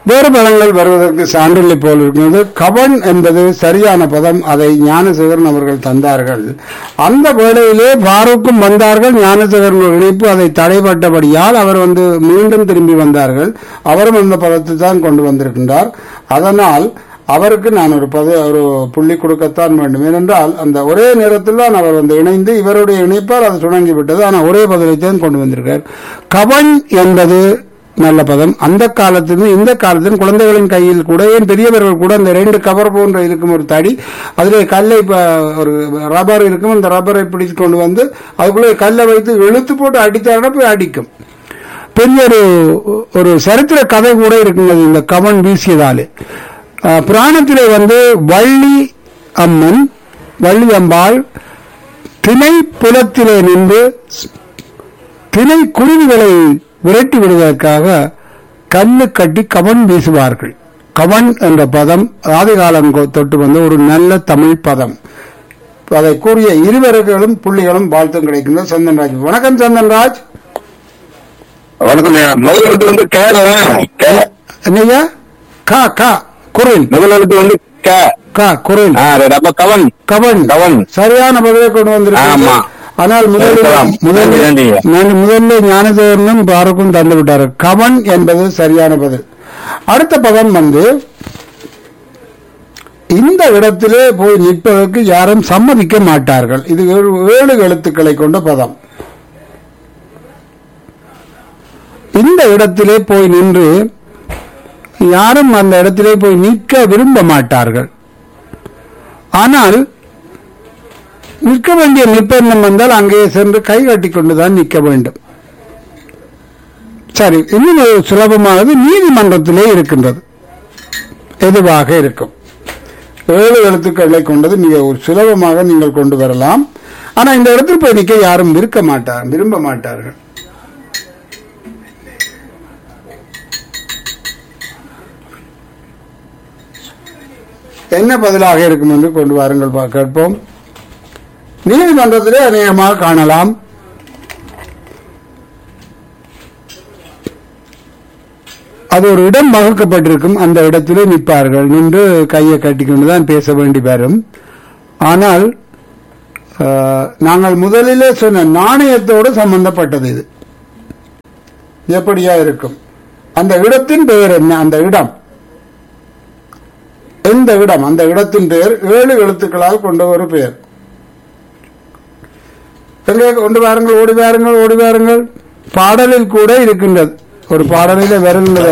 வேறு பதங்கள் வருவதற்கு சான்றில்லை போல் இருக்கிறது கவன் என்பது சரியான பதம் அதை ஞானசேகரன் அவர்கள் தந்தார்கள் அந்த வேளையிலே பாரூக்கும் வந்தார்கள் ஞானசேகரன் ஒரு இணைப்பு அதை தடைப்பட்டபடியால் அவர் வந்து மீண்டும் திரும்பி வந்தார்கள் அவரும் அந்த பதத்தை தான் கொண்டு வந்திருக்கின்றார் அதனால் அவருக்கு நான் ஒரு பத ஒரு புள்ளி கொடுக்கத்தான் வேண்டும் ஏனென்றால் அந்த ஒரே நேரத்தில் தான் அவர் வந்து இணைந்து இவருடைய இணைப்பால் அது சுணங்கி விட்டது ஆனால் ஒரே பதிலைத்தான் கொண்டு வந்திருக்கார் கவன் என்பது நல்ல பதம் அந்த காலத்திலும் இந்த காலத்திலும் குழந்தைகளின் கையில் கூட ஏன் பெரியவர்கள் கூட அந்த ரெண்டு கவர் போன்ற இருக்கும் ஒரு தடி அதிலே கல்லை ப- ஒரு ரப்பர் இருக்கும் அந்த ரப்பரை பிடித்து கொண்டு வந்து அதுக்குள்ளே கல்லை வைத்து இழுத்து போட்டு அடித்தாங்கன்னா போய் அடிக்கும் பெரிய ஒரு ஒரு சரித்திர கதை கூட இருக்குங்க இந்த கவன் வீசியதாலே அஹ், புராணத்திலே வந்து வள்ளி அம்மன் வள்ளி அம்பாள் திணை புலத்திலே நின்று திணை குருவிகளை விரட்டி விடுவதற்காக கல்லு கட்டி கவன் வீசுவார்கள் கவன் என்ற பதம் ஆதிகாலம் கொ- தொட்டு வந்த ஒரு நல்ல தமிழ் பதம் அதை கூறிய இருவர்களும் புள்ளிகளும் வாழ்த்தும் கிடைக்கின்றது சந்தன்ராஜ் வணக்கம் சந்தன்ராஜ் வணக்கம் ஐயா. முதல் எழுத்து வந்து கேல என்னய்யா கா கா குரல் முதல் எழுத்து வந்து கே கா குரல் ஆ, ரைட். அப்ப கவன் கவன் கவன். சரியான பதிலை கொண்டு வந்திருக்கிறது ஆமா. ஆனால் முதலில் இருக்கலாம். முதலில் நன்றி, நன்றி. நான் முதல்ல ஞானதேவனும் பாருக்கும் தந்து விட்டார் கவன் என்பது சரியான பதில் அடுத்த பதம் வந்து இந்த இடத்திலே போய் நிற்பதற்கு யாரும் சம்மதிக்க மாட்டார்கள் இது ஏழு ஏழு எழுத்துக்களை கொண்ட பதம் இந்த இடத்திலே போய் நின்று யாரும் அந்த இடத்திலே போய் நிற்க விரும்ப மாட்டார்கள் ஆனால் நிற்க வேண்டிய நிர்பந்தம் வந்தால் அங்கே சென்று கை கட்டி கொண்டுதான் நிற்க வேண்டும் சரி இன்னும் ஒரு சுலபமானது நீதிமன்றத்திலே இருக்கின்றது எதுவாக இருக்கும் ஏழு எழுத்துக்களை கொண்டது மிக ஒரு சுலபமாக நீங்கள் கொண்டு வரலாம் ஆனா இந்த இடத்தில் போய் நிற்க யாரும் விருக்க மாட்டார் விரும்ப மாட்டார்கள் என்ன பதிலாக இருக்கும் என்று கொண்டு வாருங்கள் பா- கேட்போம் நீதிமன்றத்திலே அநேகமாக காணலாம் அது ஒரு இடம் வகுக்கப்பட்டிருக்கும் அந்த இடத்திலே நிற்பார்கள் நின்று கையை கட்டிக்கொண்டு தான் பேச வேண்டி வரும் ஆனால் ஆஹ், நாங்கள் முதலிலே சொன்ன நாணயத்தோடு சம்பந்தப்பட்டது இது எப்படியா இருக்கும் அந்த இடத்தின் பெயர் என்ன அந்த இடம் எந்த இடம் அந்த இடத்தின் பெயர் ஏழு எழுத்துக்களால் கொண்ட ஒரு பெயர் எங்கே கொண்டு வாருங்கள் ஓடி வாருங்கள் ஓடி வாருங்கள் பாடலில் கூட இருக்கின்றது ஒரு பாடலில் வருகின்றது